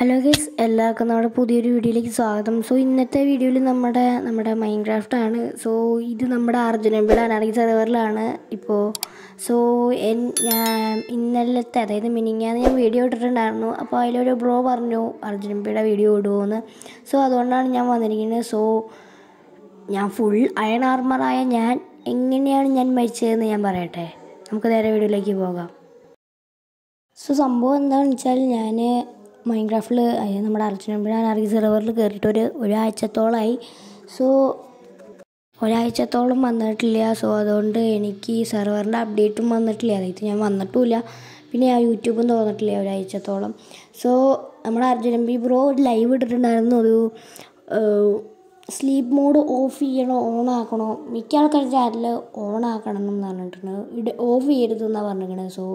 hello guys എല്ലാവർക്കും നമ്മുടെ പുതിയൊരു വീഡിയോയിലേക്ക് സ്വാഗതം സോ ഇന്നത്തെ വീഡിയോയിൽ നമ്മുടെ നമ്മുടെ മൈൻക്രാഫ്റ്റ് ആണ് സോ ഇത് നമ്മുടെ അർജുനമ്പിയുടെ അനാർക്കി സെർവറിലാണ് ഇപ്പോൾ സോ എൻ ഞാൻ ഇന്നലത്തെ അതായത് മിനിങ്ങാന്ന് ഞാൻ വീഡിയോ ഇട്ടിട്ടുണ്ടായിരുന്നു അപ്പോൾ അതിലൊരു ബ്രോ പറഞ്ഞു അർജുനമ്പിയുടെ വീഡിയോ ഇടുമോയെന്ന് സോ അതുകൊണ്ടാണ് ഞാൻ വന്നിരിക്കുന്നത് സോ ഞാൻ ഫുൾ അയൺ ആർമറായ ഞാൻ എങ്ങനെയാണ് ഞാൻ മരിച്ചതെന്ന് ഞാൻ പറയട്ടെ നമുക്ക് നേരെ വീഡിയോയിലേക്ക് പോകാം സോ സംഭവം എന്താണെന്ന് വെച്ചാൽ ഞാൻ മൈൻക്രാഫ്റ്റിൽ അതായത് നമ്മുടെ അർജുനമ്പുഴ അറിയ സെർവറിൽ കയറിയിട്ട് ഒരു ഒരാഴ്ചത്തോളമായി സോ ഒരാഴ്ചത്തോളം വന്നിട്ടില്ല സോ അതുകൊണ്ട് എനിക്ക് ഈ സെർവറിൻ്റെ അപ്ഡേറ്റും വന്നിട്ടില്ല അതായത് ഞാൻ വന്നിട്ടുമില്ല പിന്നെ ആ യൂട്യൂബും തോന്നിട്ടില്ല ഒരാഴ്ചത്തോളം സോ നമ്മുടെ അർജുനമ്പി ബ്രോ ഒരു ലൈവ് ഇട്ടിട്ടുണ്ടായിരുന്നു ഒരു സ്ലീപ്പ് മോഡ് ഓഫ് ചെയ്യണോ ഓൺ ആക്കണോ മിക്ക ആൾക്കാരും ചാനൽ ഓൺ ആക്കണം എന്ന് പറഞ്ഞിട്ടുണ്ട് ഇട ഓഫ് ചെയ്യരുതെന്നാണ് പറഞ്ഞിരിക്കണത് സോ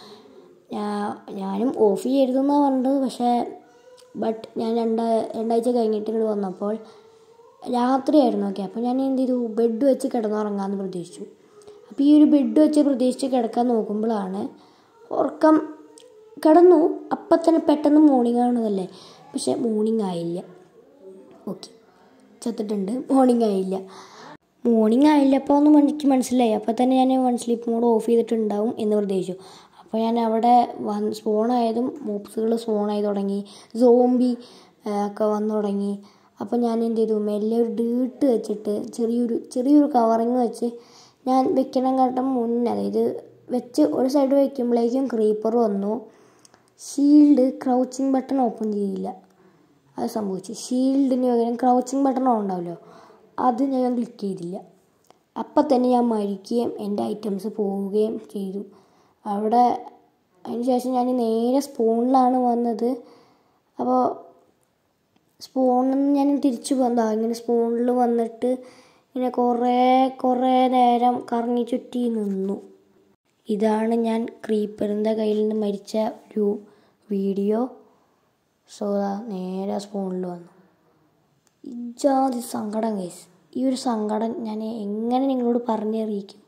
ഞാനും ഓഫ് ചെയ്യരുതെന്നാണ് പറഞ്ഞത് പക്ഷേ ബട്ട് ഞാൻ രണ്ട രണ്ടാഴ്ച കഴിഞ്ഞിട്ട് ഇങ്ങോട്ട് വന്നപ്പോൾ രാത്രിയായിരുന്നു ഓക്കെ അപ്പോൾ ഞാൻ എന്ത് ചെയ്തു ബെഡ് വെച്ച് കിടന്നുറങ്ങാമെന്ന് പ്രതീക്ഷിച്ചു അപ്പോൾ ഈ ഒരു ബെഡ് വെച്ച് പ്രതീക്ഷിച്ച് കിടക്കാൻ നോക്കുമ്പോഴാണ് ഉറക്കം കിടന്നു അപ്പം തന്നെ പെട്ടെന്ന് മോർണിംഗ് ആവുന്നതല്ലേ പക്ഷേ മോർണിംഗ് ആയില്ല ഓക്കെ ചത്തിട്ടുണ്ട് മോർണിംഗ് ആയില്ല മോർണിംഗ് ആയില്ല അപ്പോൾ ഒന്നും എനിക്ക് മനസ്സിലായി അപ്പോൾ തന്നെ ഞാൻ വൺ സ്ലീപ്പ് മോഡ് ഓഫ് ചെയ്തിട്ടുണ്ടാവും എന്ന് പ്രതീക്ഷിച്ചു അപ്പോൾ ഞാൻ അവിടെ വന്ന് സ്പോണായതും മോപ്സുകൾ സ്പോണായി തുടങ്ങി സോംബി ഒക്കെ വന്നു തുടങ്ങി അപ്പോൾ ഞാൻ എന്ത് ചെയ്തു മെല്ലെ ഒരു ഡീട്ട് വെച്ചിട്ട് ചെറിയൊരു ചെറിയൊരു കവറിങ് വെച്ച് ഞാൻ വെക്കണം കാട്ടും മുന്നേ അതായത് വെച്ച് ഒരു സൈഡ് വയ്ക്കുമ്പോഴേക്കും ക്രീപ്പർ വന്നു ഷീൽഡ് ക്രൗച്ചിങ് ബട്ടൺ ഓപ്പൺ ചെയ്തില്ല അത് സംഭവിച്ചു ഷീൽഡിന് പകരം ക്രൗച്ചിങ് ബട്ടൺ ഉണ്ടാവുമല്ലോ അത് ഞാൻ ക്ലിക്ക് ചെയ്തില്ല അപ്പം തന്നെ ഞാൻ മരിക്കുകയും എൻ്റെ ഐറ്റംസ് പോവുകയും ചെയ്തു അവിടെ അതിന് ശേഷം ഞാൻ നേരെ സ്പൂണിലാണ് വന്നത് അപ്പോൾ സ്പൂണിൽ നിന്ന് ഞാൻ തിരിച്ചു വന്നു ഇങ്ങനെ സ്പൂണിൽ വന്നിട്ട് ഇങ്ങനെ കുറേ കുറേ നേരം കറങ്ങി ചുറ്റി നിന്നു ഇതാണ് ഞാൻ ക്രീപ്പറിൻ്റെ കയ്യിൽ നിന്ന് മരിച്ച ഒരു വീഡിയോ സോ നേരെ സ്പൂണിൽ വന്നു ഇജാതി സങ്കടം കേസ് ഈ ഒരു സങ്കടം ഞാൻ എങ്ങനെ നിങ്ങളോട് പറഞ്ഞറിയിക്കും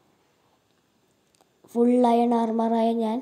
ഫുൾ അയൺ ആർമറായ ഞാൻ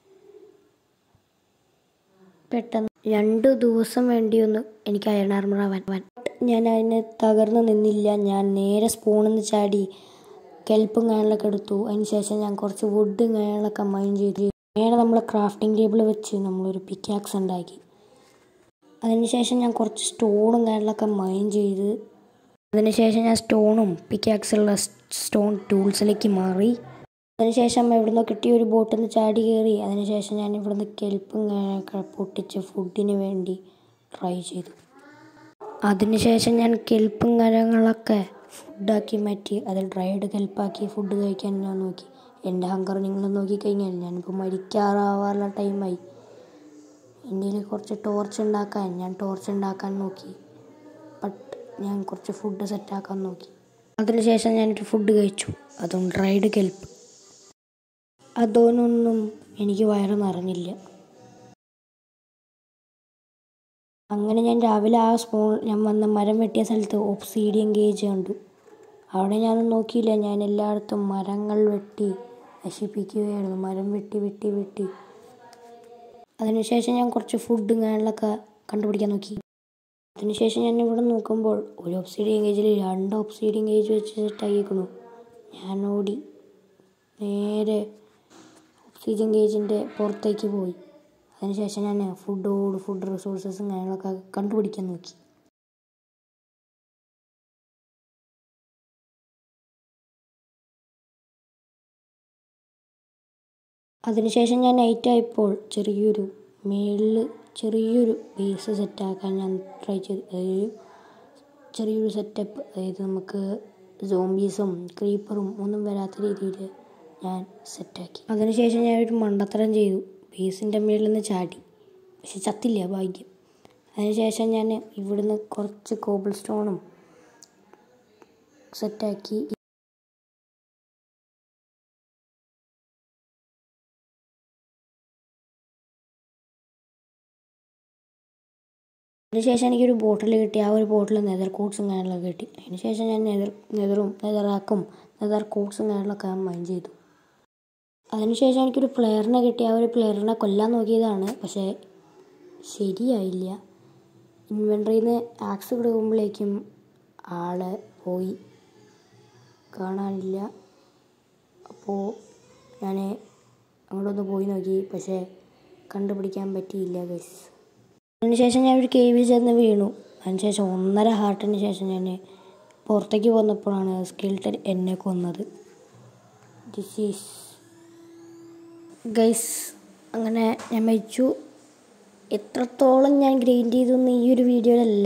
പെട്ടെന്ന് രണ്ട് ദിവസം വേണ്ടി ഒന്ന് എനിക്ക് അയൺ ആർമർ ആവാൻ ഞാൻ അതിന് തകർന്ന് നിന്നില്ല ഞാൻ നേരെ സ്പൂണിൽ നിന്ന് ചാടി കെൽപ്പും കാര്യങ്ങളൊക്കെ എടുത്തു അതിന് ശേഷം ഞാൻ കുറച്ച് വുഡും കാര്യങ്ങളൊക്കെ മൈൻ ചെയ്തു നേരെ നമ്മൾ ക്രാഫ്റ്റിംഗ് ടേബിൾ വെച്ച് നമ്മളൊരു പിക്കാക്സ് ഉണ്ടാക്കി അതിനുശേഷം ഞാൻ കുറച്ച് സ്റ്റോണും കാര്യങ്ങളൊക്കെ മൈൻ ചെയ്ത് അതിനുശേഷം ഞാൻ സ്റ്റോണും പിക്കാക്സുള്ള സ്റ്റോൺ ടൂൾസിലേക്ക് മാറി അതിനുശേഷം ഇവിടുന്ന് കിട്ടിയ ഒരു ബോട്ടിൽ നിന്ന് ചാടി കയറി അതിനുശേഷം ഞാൻ ഇവിടുന്ന് കെൽപ്പും ഒക്കെ പൊട്ടിച്ച് ഫുഡിന് വേണ്ടി ട്രൈ ചെയ്തു അതിനുശേഷം ഞാൻ കെൽപ്പും കാര്യങ്ങളൊക്കെ ഫുഡാക്കി മാറ്റി അതിൽ ഡ്രൈഡ് കെൽപ്പാക്കി ഫുഡ് കഴിക്കാൻ ഞാൻ നോക്കി എൻ്റെ ഹങ്കർ നിങ്ങൾ നോക്കിക്കഴിഞ്ഞാൽ ഞാനിപ്പോൾ മരിക്കാറാവാറുള്ള ടൈമായി എൻ്റെ കുറച്ച് ടോർച്ച് ഉണ്ടാക്കാൻ ഞാൻ ടോർച്ച് ഉണ്ടാക്കാൻ നോക്കി ബട്ട് ഞാൻ കുറച്ച് ഫുഡ് സെറ്റാക്കാൻ നോക്കി അതിനുശേഷം ഞാനൊരു ഫുഡ് കഴിച്ചു അതും ഡ്രൈഡ് കെൽപ്പ് അതോനൊന്നും എനിക്ക് വയറ് നിറഞ്ഞില്ല അങ്ങനെ ഞാൻ രാവിലെ ആ സ്പൂൺ ഞാൻ വന്ന മരം വെട്ടിയ സ്ഥലത്ത് ഒബ്സീഡിയൻ ഗേജ് കണ്ടു അവിടെ ഞാനൊന്നും നോക്കിയില്ല ഞാൻ എല്ലായിടത്തും മരങ്ങൾ വെട്ടി നശിപ്പിക്കുകയായിരുന്നു മരം വെട്ടി വെട്ടി വെട്ടി അതിനുശേഷം ഞാൻ കുറച്ച് ഫുഡും കാര്യങ്ങളൊക്കെ കണ്ടുപിടിക്കാൻ നോക്കി അതിനുശേഷം ഞാൻ ഇവിടെ നോക്കുമ്പോൾ ഒരു ഒബ്സീഡിയൻ ഗേജിൽ രണ്ട് ഒബ്സീഡിയൻ ഗേജ് വെച്ച് സെറ്റാക്കിക്കണു ഞാൻ ഓടി നേരെ ഒബ്സീഡിയൻ ഗേജിൻ്റെ പുറത്തേക്ക് പോയി അതിനുശേഷം ഞാൻ ഫുഡോട് ഫുഡ് റിസോഴ്സസും കാര്യങ്ങളൊക്കെ കണ്ടുപിടിക്കാൻ നോക്കി അതിനുശേഷം ഞാൻ നൈറ്റായപ്പോൾ ചെറിയൊരു മേളിൽ ചെറിയൊരു ബേസ് സെറ്റാക്കാൻ ഞാൻ ട്രൈ ചെയ്തു അതായത് ചെറിയൊരു സെറ്റപ്പ് അതായത് നമുക്ക് സോംബീസും ക്രീപ്പറും ഒന്നും വരാത്ത രീതിയിൽ ഞാൻ സെറ്റാക്കി അതിനുശേഷം ഞാനൊരു മണ്ടത്തരം ചെയ്തു ബേസിൻ്റെ മേളിൽ നിന്ന് ചാടി പക്ഷെ ചത്തില്ല ഭാഗ്യം അതിനുശേഷം ഞാൻ ഇവിടുന്ന് കുറച്ച് കോബിൾ സ്റ്റോണും സെറ്റാക്കി അതിനുശേഷം എനിക്കൊരു ബോട്ടിൽ കിട്ടി ആ ഒരു ബോട്ടിൽ നെതർ കോട്ട്സും കാര്യങ്ങളൊക്കെ കിട്ടി അതിനുശേഷം ഞാൻ നെതർ നെതറും നെതറാക്കും നെതർ കോട്ട്സും കാര്യങ്ങളൊക്കെ മൈൻ ചെയ്തു അതിനുശേഷം എനിക്കൊരു പ്ലെയറിനെ കിട്ടി ആ ഒരു പ്ലെയറിനെ കൊല്ലാൻ നോക്കിയതാണ് പക്ഷേ ശരിയായില്ല ഇൻവെൻട്രിയിൽ നിന്ന് ആക്സ് കൊടുക്കുമ്പോഴേക്കും ആള് പോയി കാണാനില്ല അപ്പോൾ ഞാൻ അങ്ങോട്ടൊന്ന് പോയി നോക്കി പക്ഷേ കണ്ടുപിടിക്കാൻ പറ്റിയില്ല ഗൈസ് അതിനുശേഷം ഞാൻ ഒരു കേവിൽ ചെന്ന് വീണു അതിനുശേഷം ഒന്നര ഹാർട്ടിന് ശേഷം ഞാൻ പുറത്തേക്ക് വന്നപ്പോഴാണ് സ്കിൽട്ടൻ എന്നെ കൊന്നത് ദിസ് ഈസ് ഗൈസ് അങ്ങനെ ഞാൻ മരിച്ചു എത്രത്തോളം ഞാൻ ഗ്രൈൻഡ് ചെയ്തൊന്നും ഈ ഒരു വീഡിയോയിലല്ല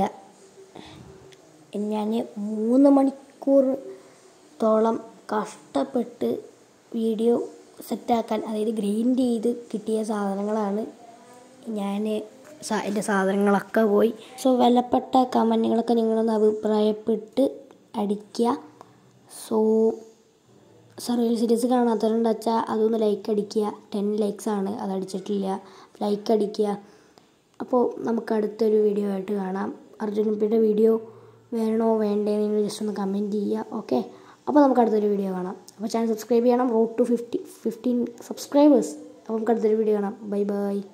ഞാൻ മൂന്ന് മണിക്കൂറത്തോളം കഷ്ടപ്പെട്ട് വീഡിയോ സെറ്റാക്കാൻ അതായത് ഗ്രൈൻഡ് ചെയ്ത് കിട്ടിയ സാധനങ്ങളാണ് ഞാൻ എൻ്റെ സാധനങ്ങളൊക്കെ പോയി സോ വിലപ്പെട്ട കമൻറ്റുകളൊക്കെ നിങ്ങളൊന്ന് അഭിപ്രായപ്പെട്ട് അടിക്കുക സോ സർവൈൽ സീരീസ് കാണാത്തവരുണ്ട് വെച്ചാൽ അതൊന്ന് ലൈക്ക് അടിക്കുക ടെൻ ലൈക്സ് ആണ് അത് അടിച്ചിട്ടില്ല ലൈക്ക് അടിക്കുക അപ്പോൾ നമുക്ക് അടുത്തൊരു വീഡിയോ ആയിട്ട് കാണാം അർജുനപ്പിയുടെ വീഡിയോ വേണോ വേണ്ടേ നിങ്ങൾ ജസ്റ്റ് ഒന്ന് കമൻറ്റ് ചെയ്യുക ഓക്കെ അപ്പോൾ നമുക്ക് അടുത്തൊരു വീഡിയോ കാണാം അപ്പോൾ ചാനൽ സബ്സ്ക്രൈബ് ചെയ്യണം road to fifty fifteen subscribers അപ്പോൾ നമുക്ക് അടുത്തൊരു വീഡിയോ കാണാം ബൈ ബൈ